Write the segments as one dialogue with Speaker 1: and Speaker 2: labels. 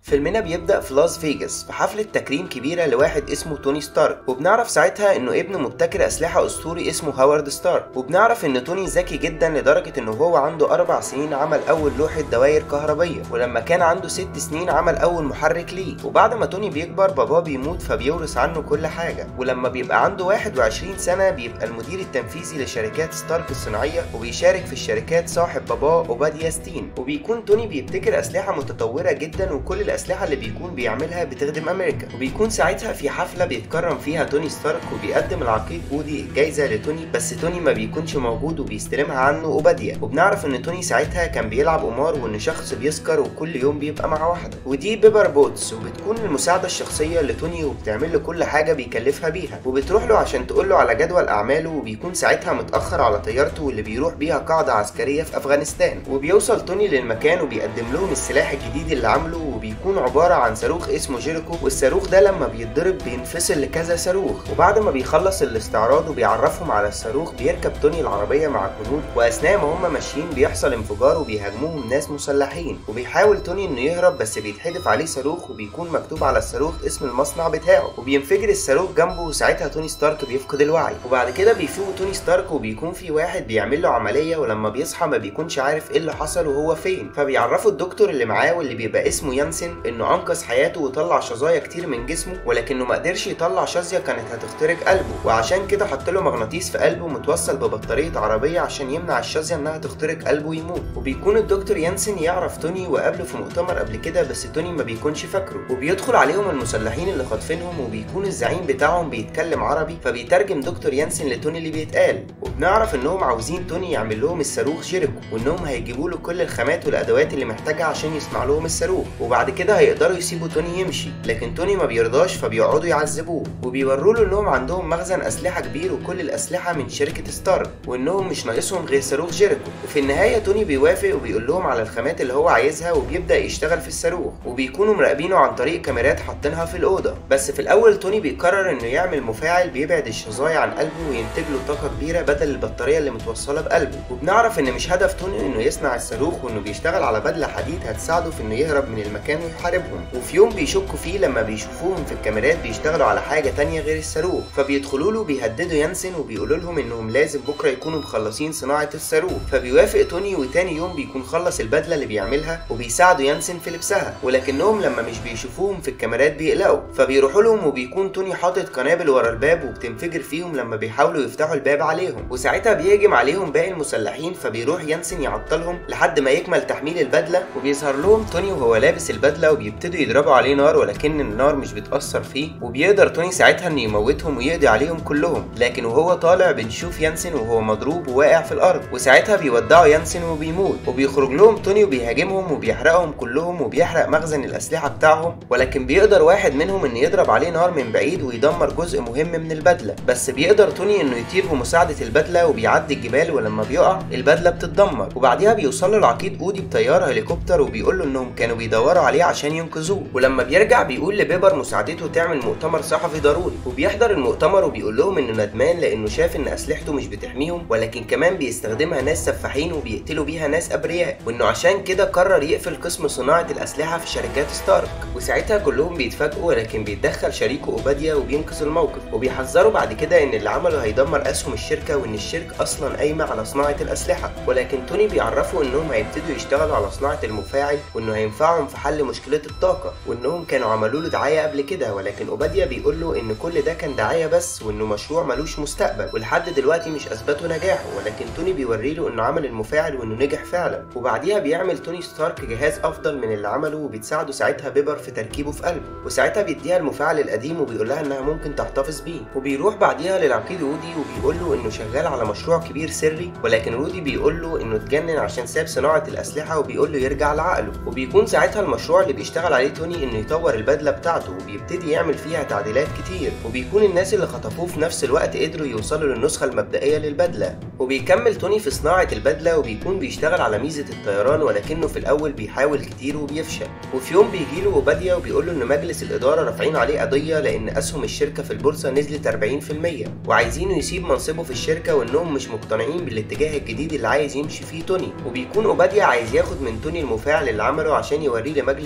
Speaker 1: فيلمنا بيبدأ في لاس فيجاس في حفلة تكريم كبيرة لواحد اسمه توني ستارك وبنعرف ساعتها انه ابنه مبتكر اسلحة اسطوري اسمه هاورد ستارك وبنعرف ان توني ذكي جدا لدرجة انه هو عنده اربع سنين عمل اول لوحة دوائر كهربية ولما كان عنده ست سنين عمل اول محرك ليه وبعد ما توني بيكبر باباه بيموت فبيورث عنه كل حاجة ولما بيبقى عنده 21 سنة بيبقى المدير التنفيذي لشركات ستارك الصناعية وبيشارك في الشركات صاحب باباه اوباديا ستين وبيكون توني بيبتكر اسلحة متطورة جدا وكل الاسلحه اللي بيكون بيعملها بتخدم امريكا وبيكون ساعتها في حفله بيتكرم فيها توني ستارك وبيقدم العقيد وودي الجايزه لتوني بس توني ما بيكونش موجود وبيستلمها عنه اوباديا وبنعرف ان توني ساعتها كان بيلعب قمار وان شخص بيسكر وكل يوم بيبقى مع واحده ودي بيبر بوتس وبتكون المساعده الشخصيه لتوني وبتعمل له كل حاجه بيكلفها بيها وبتروح له عشان تقول له على جدول اعماله وبيكون ساعتها متاخر على طيارته واللي بيروح بيها قاعده عسكريه في افغانستان وبيوصل توني للمكان وبيقدم لهم السلاح الجديد اللي عامله وبيكون عبارة عن صاروخ اسمه جيريكو والصاروخ ده لما بيتضرب بينفصل لكذا صاروخ وبعد ما بيخلص الاستعراض وبيعرفهم على الصاروخ بيركب توني العربية مع الجنود وأثناء ما هم ماشيين بيحصل انفجار وبيهاجموهم ناس مسلحين وبيحاول توني إنه يهرب بس بيتحدف عليه صاروخ وبيكون مكتوب على الصاروخ اسم المصنع بتاعه وبينفجر الصاروخ جنبه وساعتها توني ستارك بيفقد الوعي وبعد كده بيفوق توني ستارك وبيكون في واحد بيعمل له عملية ولما بيصحى ما بيكونش عارف ايه اللي حصل وهو فين فبيعرفوا الدكتور اللي معاه واللي بيبقى اسمه يانسن انه انقذ حياته وطلع شظايا كتير من جسمه ولكنه ما قدرش يطلع شظيه كانت هتخترق قلبه وعشان كده حط له مغناطيس في قلبه متوصل ببطاريه عربيه عشان يمنع الشظيه انها تخترق قلبه ويموت وبيكون الدكتور يانسن يعرف توني وقابله في مؤتمر قبل كده بس توني ما بيكونش فاكره وبيدخل عليهم المسلحين اللي خاطفينهم وبيكون الزعيم بتاعهم بيتكلم عربي فبيترجم دكتور يانسن لتوني اللي بيتقال وبنعرف انهم عاوزين توني يعمل لهم الصاروخ جيريكو وانهم هيجيبوا له كل الخامات والادوات اللي محتاجها عشان يصنع لهم الصاروخ وبعد كده هيقدروا يسيبوا توني يمشي لكن توني ما بيرضاش فبيقعدوا يعذبوه وبيوروا له انهم عندهم مخزن اسلحه كبير وكل الاسلحه من شركه ستارك وانهم مش ناقصهم غير صاروخ جيريكو وفي النهايه توني بيوافق وبيقول لهم على الخامات اللي هو عايزها وبيبدا يشتغل في الصاروخ وبيكونوا مراقبينه عن طريق كاميرات حاطينها في الاوضه بس في الاول توني بيقرر انه يعمل مفاعل بيبعد الشظايا عن قلبه وينتج له طاقه كبيره بدل البطاريه اللي متوصله بقلبه وبنعرف ان مش هدف توني انه يصنع الصاروخ وانه بيشتغل على بدله حديد هتساعده في انه يهرب من المكان ويحاربهم وفي يوم بيشكوا فيه لما بيشوفوهم في الكاميرات بيشتغلوا على حاجه تانية غير الصاروخ فبيدخلوا له بيهددوا يانسن وبيقولوا لهم انهم لازم بكره يكونوا مخلصين صناعه الصاروخ فبيوافق توني وتاني يوم بيكون خلص البدله اللي بيعملها وبيساعدوا يانسن في لبسها ولكنهم لما مش بيشوفوهم في الكاميرات بيقلقوا فبيروحوا لهم وبيكون توني حاطط قنابل ورا الباب وبتنفجر فيهم لما بيحاولوا يفتحوا الباب عليهم وساعتها بيهجم عليهم باقي المسلحين فبيروح يانسن يعطلهم لحد ما يكمل تحميل البدله وبيظهر لهم توني وهو لابس البدله وبيبتدوا يضربوا عليه نار ولكن النار مش بتاثر فيه وبيقدر توني ساعتها انه يموتهم ويقضي عليهم كلهم لكن وهو طالع بنشوف يانسن وهو مضروب وواقع في الارض وساعتها بيودعوا يانسن وبيموت وبيخرج لهم توني وبيهاجمهم وبيحرقهم كلهم وبيحرق مخزن الاسلحه بتاعهم ولكن بيقدر واحد منهم ان يضرب عليه نار من بعيد ويدمر جزء مهم من البدله بس بيقدر توني انه يطير بمساعده البدله وبيعدي الجبال ولما بيقع البدله بتتدمر وبعديها بيوصل له العقيد اودي بطياره هليكوبتر وبيقول له انهم كانوا بيدوروا عليه عشان ينقذوه ولما بيرجع بيقول لبيبر مساعدته تعمل مؤتمر صحفي ضروري وبيحضر المؤتمر وبيقول لهم انه ندمان لانه شاف ان اسلحته مش بتحميهم ولكن كمان بيستخدمها ناس سفاحين وبيقتلوا بيها ناس ابرياء وانه عشان كده قرر يقفل قسم صناعه الاسلحه في شركات ستارك وساعتها كلهم بيتفاجئوا ولكن بيتدخل شريكه اوباديا وبينقذ الموقف وبيحذروا بعد كده ان اللي عمله هيدمر اسهم الشركه وان الشركه اصلا قايمه على صناعه الاسلحه ولكن توني بيعرفوا انهم هيبتدوا يشتغلوا على صناعه المفاعل وانه هينفعهم في حل مشكله الطاقه وانهم كانوا عملوا له دعايه قبل كده ولكن اوباديا بيقول له ان كل ده كان دعايه بس وانه مشروع ملوش مستقبل ولحد دلوقتي مش اثبتوا نجاحه ولكن توني بيوري له انه عمل المفاعل وانه نجح فعلا وبعديها بيعمل توني ستارك جهاز افضل من اللي عمله وبتساعده ساعتها بيبر في تركيبه في قلبه وساعتها بيديها المفاعل القديم وبيقول لها انها ممكن تحتفظ بيه وبيروح بعديها للعقيد رودي وبيقول له انه شغال على مشروع كبير سري ولكن رودي بيقول له انه اتجنن عشان ساب صناعه الاسلحه وبيقول له يرجع لعقله وبيكون ساعتها المشروع اللي بيشتغل عليه توني انه يطور البدله بتاعته وبيبتدي يعمل فيها تعديلات كتير وبيكون الناس اللي خطفوه في نفس الوقت قدروا يوصلوا للنسخه المبدئيه للبدله وبيكمل توني في صناعه البدله وبيكون بيشتغل على ميزه الطيران ولكنه في الاول بيحاول كتير وبيفشل وفي يوم بيجيله اوباديا وبيقول له ان مجلس الاداره رافعين عليه قضيه لان اسهم الشركه في البورصه نزلت 40% وعايزينه يسيب منصبه في الشركه وانهم مش مقتنعين بالاتجاه الجديد اللي عايز يمشي فيه توني وبيكون اوباديا عايز ياخد من توني المفاعل اللي عمله عشان يوريه لمجلس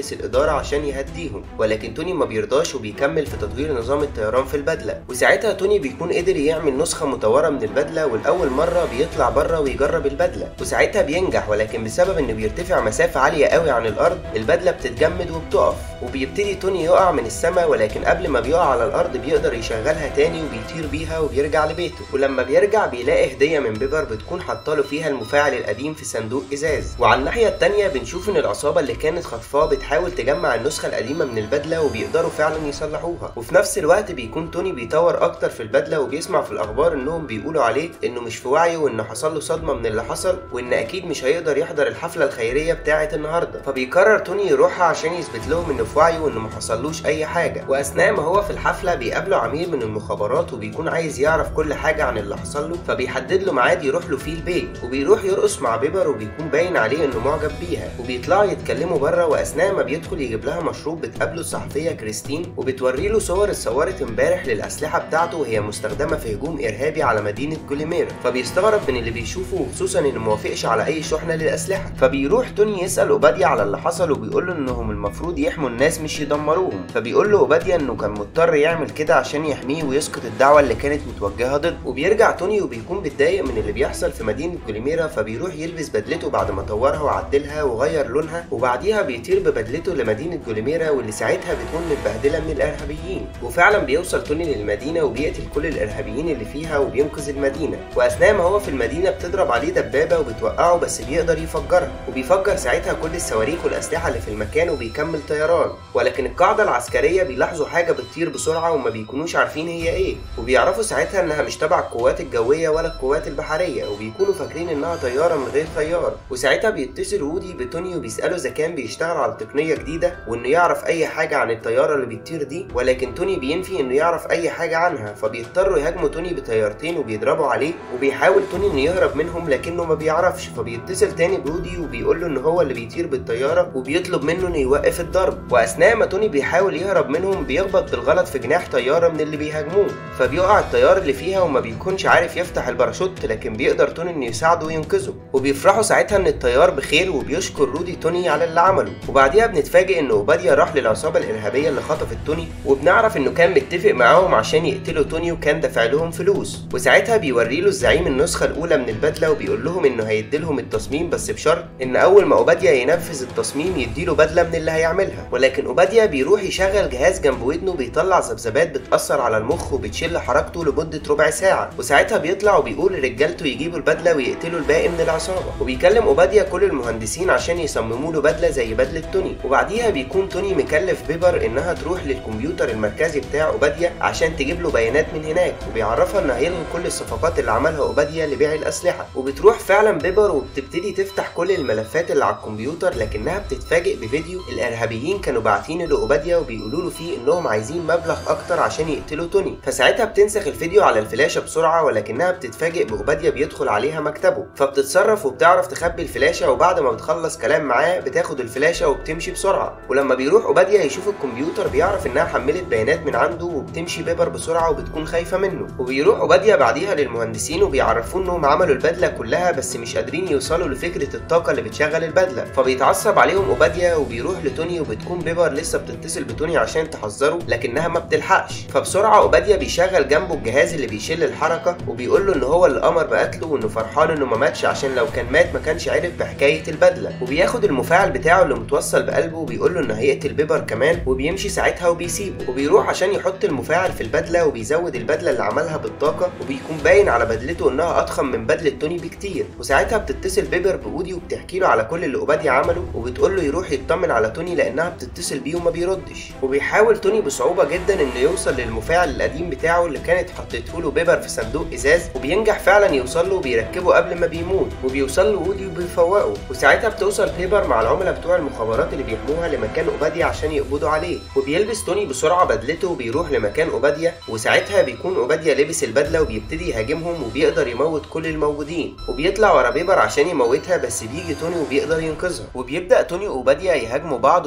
Speaker 1: لمجلس الإدارة عشان يهديهم ولكن توني ما بيرضاش وبيكمل في تطوير نظام الطيران في البدلة وساعتها توني بيكون قدر يعمل نسخة مطورة من البدلة والأول مرة بيطلع بره ويجرب البدلة وساعتها بينجح ولكن بسبب إنه بيرتفع مسافة عالية قوي عن الأرض البدلة بتتجمد وبتقف وبيبتدي توني يقع من السماء ولكن قبل ما بيقع على الأرض بيقدر يشغلها تاني وبيطير بيها وبيرجع لبيته ولما بيرجع بيلاقي هدية من بيبر بتكون حاطاله فيها المفاعل القديم في صندوق إزاز وعلى الناحية التانية بنشوف إن العصابة اللي كانت خاطفاه بتحاول تجمع النسخة القديمة من البدلة وبيقدروا فعلا يصلحوها وفي نفس الوقت بيكون توني بيطور أكتر في البدلة وبيسمع في الأخبار إنهم بيقولوا عليه إنه مش في وعيه وإنه حصل له صدمة من اللي حصل وإن أكيد مش هيقدر يحضر الحفلة الخيرية بتاعة النهاردة فبيقرر توني يروحها عشان يثبت لهم إنه في وعيه وإنه ما حصلوش أي حاجة وأثناء ما هو في الحفلة بيقابله عميل من المخابرات وبيكون عايز يعرف كل حاجة عن اللي حصل له فبيحدد له ميعاد يروح له فيه البيت وبيروح يرقص مع بيبر وبيكون باين عليه إنه معجب بيها وبيطلعوا يتكلموا بره وأثناء ما بيدخل يجيب لها مشروب بتقابله الصحفية كريستين وبتوري له صور اتصورت امبارح للأسلحة بتاعته وهي مستخدمة في هجوم إرهابي على مدينة جوليمير فبيستغرب من اللي بيشوفه وخصوصا إنه موافقش على أي شحنة للأسلحة فبيروح توني يسأل أوباديا على اللي حصل وبيقول له إنهم المفروض يحموا الناس مش يدمروهم فبيقول له أوباديا إنه كان مضطر يعمل كده عشان يحميه ويسقط الدعوة اللي كانت متوجهة ضده وبيرجع توني وبيكون متضايق من اللي بيحصل في مدينة جوليميرا فبيروح يلبس بدلته بعد ما طورها وعدلها وغير لونها وبعديها بيطير ببدلته لمدينة جوليميرا واللي ساعتها بتكون متبهدلة من الإرهابيين وفعلا بيوصل توني للمدينة وبيقتل كل الإرهابيين اللي فيها وبينقذ المدينة وأثناء ما هو في المدينة بتضرب عليه دبابة وبتوقعه بس بيقدر يفجرها وبيفجر ساعتها كل الصواريخ والأسلحة اللي في المكان وبيكمل طيران ولكن القاعدة العسكرية بيلاحظوا حاجة بتطير بسرعة وما بيكونوش عارفين هي إيه وبيعرفوا ساعتها إنها مش تبع القوات الجوية ولا القوات البحرية وبيكونوا فاكرين إنها طيارة من غير طيار وساعتها بيتصل وودي بتوني وبيسأله إذا كان بيشتغل على تقنية جديدة وإنه يعرف أي حاجة عن الطيارة اللي بتطير دي ولكن توني بينفي إنه يعرف أي حاجة عنها فبيضطروا يهاجموا توني بطيارتين وبيضربوا عليه وبيحاول توني إنه يهرب منهم لكنه ما بيعرفش فبيتصل تاني بودي وبيقول له إن هو اللي بيطير بالطيارة وبيطلب منه إنه يوقف الضرب وأثناء ما توني بيحاول يهرب منهم بيخبط بالغلط في جناح طيارة من اللي بيهاجموه فبيقع الطيار اللي فيها وما بيكونش عارف يفتح الباراشوت لكن بيقدر توني إنه يساعده وينقذه وبيفرحوا ساعتها إن الطيار بخير وبيشكر رودي توني على اللي عمله وبعديها بنتفاجئ إن أوباديا راح للعصابة الإرهابية اللي خطفت توني وبنعرف إنه كان متفق معاهم عشان يقتلوا توني وكان دافع لهم فلوس وساعتها بيوري له الزعيم النسخة الأولى من البدلة وبيقول لهم إنه هيديلهم التصميم بس بشرط إن أول ما أوباديا ينفذ التصميم يديله بدلة من اللي هيعملها ولكن أوباديا بيروح يشغل جهاز جنب ودنه بيطلع ذبذبات بتأثر على المخ وبتشل حركته لمدة ربع ساعة وساعتها بيطلع وبيقول لرجالته يجيبوا البدلة ويقتلوا الباقي من العصابة وبيكلم أوباديا كل المهندسين عشان يصمموا له بدلة زي بدلة توني وبعديها بيكون توني مكلف بيبر إنها تروح للكمبيوتر المركزي بتاع أوباديا عشان تجيب له بيانات من هناك وبيعرفها إن هيلغي كل الصفقات اللي عملها أوباديا لبيع الأسلحة وبتروح فعلا بيبر وبتبتدي تفتح كل الملفات اللي على الكمبيوتر لكنها بتتفاجئ بفيديو الإرهابيين كانوا باعتينه لأوباديا وبيقولوا له فيه إنهم عايزين مبلغ أكتر عشان يقتلوا توني فساعتها بتنسخ الفيديو على الفلاشة بسرعة ولكنها بتتفاجئ بأوباديا بيدخل عليها مكتبه فبتتصرف وبتعرف تخبي الفلاشة وبعد ما بتخلص كلام معاه بتاخد الفلاشة وبتمشي بسرعة ولما بيروح أوباديا يشوف الكمبيوتر بيعرف إنها حملت بيانات من عنده وبتمشي بيبر بسرعة وبتكون خايفة منه وبيروح أوباديا بعديها للمهندسين وبيعرفوه إنهم عملوا البدلة كلها بس مش قادرين يوصلوا لفكرة الطاقة اللي بتشغل البدلة فبيتعصب عليهم أوباديا وبيروح لتوني وبتكون بيبر لسه بتتصل بتوني عشان تحذره لكنها ما بتلحقش فبسرعة أوباديا بيشغل جنبه الجهاز اللي بيشل الحركة وبيقول له إن هو اللي أمر بقتله وإنه فرحان إنه ما ماتش عشان لو كان مات ما كانش عرف بحكاية البدلة وبياخد المفاعل بتاعه اللي متوصل بقلبه وبيقول له إنه هيقتل بيبر كمان وبيمشي ساعتها وبيسيبه وبيروح عشان يحط المفاعل في البدلة وبيزود البدلة اللي عملها بالطاقة وبيكون باين على بدلته إنها أضخم من بدلة توني بكتير وساعتها بتتصل بيبر بأودي وبتحكي له على كل اللي أوباديا عمله وبتقول له يروح يطمن على توني لأنها بتتصل بيه وما بيردش وبيحاول توني بصعوبة جدا إنه يوصل للمفاعل القديم بتاعه اللي كانت حطيته له بيبر في صندوق إزاز وبينجح فعلا يوصل له وبيركبه قبل ما بيموت وبيوصل له وودي وبيفوقه وساعتها بتوصل بيبر مع العملاء بتوع المخابرات اللي بيحموها لمكان أوباديا عشان يقبضوا عليه وبيلبس توني بسرعة بدلته وبيروح لمكان أوباديا وساعتها بيكون أوباديا لابس البدلة وبيبتدي يهاجمهم وبيقدر يموت كل الموجودين وبيطلع ورا بيبر عشان يموتها بس بيجي توني وبيقدر ينقذها وبيبدأ توني وأوباديا يهاجموا بعض وبيكون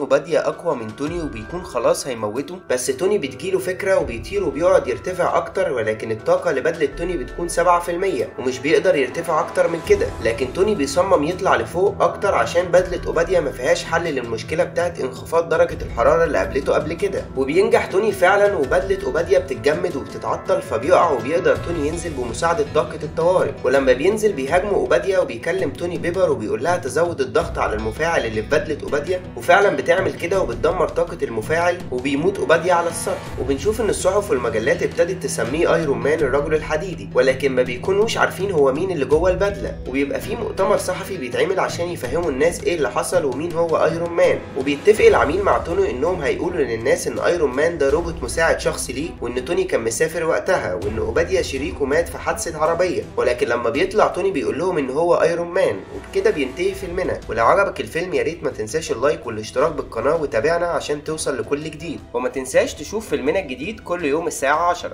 Speaker 1: اوباديا اقوى من توني وبيكون خلاص هيموته بس توني بتجيله فكره وبيطير وبيقعد يرتفع اكتر ولكن الطاقه لبدله توني بتكون 7% ومش بيقدر يرتفع اكتر من كده لكن توني بيصمم يطلع لفوق اكتر عشان بدله اوباديا ما فيهاش حل للمشكله بتاعت انخفاض درجه الحراره اللي قابلته قبل كده وبينجح توني فعلا وبدله اوباديا بتتجمد وبتتعطل فبيقع وبيقدر توني ينزل بمساعده طاقه الطوارئ ولما بينزل بيهاجمه اوباديا وبيكلم توني بيبر وبيقول لها تزود الضغط على المفاعل اللي في بدله اوباديا وفعلا بتعمل كده وبتدمر طاقه المفاعل وبيموت اوباديا على السطح وبنشوف ان الصحف والمجلات ابتدت تسميه ايرون مان الرجل الحديدي ولكن ما بيكونوش عارفين هو مين اللي جوه البدله وبيبقى في مؤتمر صحفي بيتعمل عشان يفهموا الناس ايه اللي حصل ومين هو ايرون مان وبيتفق العميل مع توني انهم هيقولوا للناس ان ايرون مان ده روبوت مساعد شخصي ليه وان توني كان مسافر وقتها وان اوباديا شريكه مات في حادثه عربيه ولكن لما بيطلع توني بيقول لهم ان هو ايرون مان وبكده بينتهي فيلمنا ولو عجبك الفيلم يا ريت ما تنساش اللايك والاشتراك بالقناه وتابعنا عشان توصل لكل جديد وما تنساش تشوف فيلمنا الجديد كل يوم الساعه 10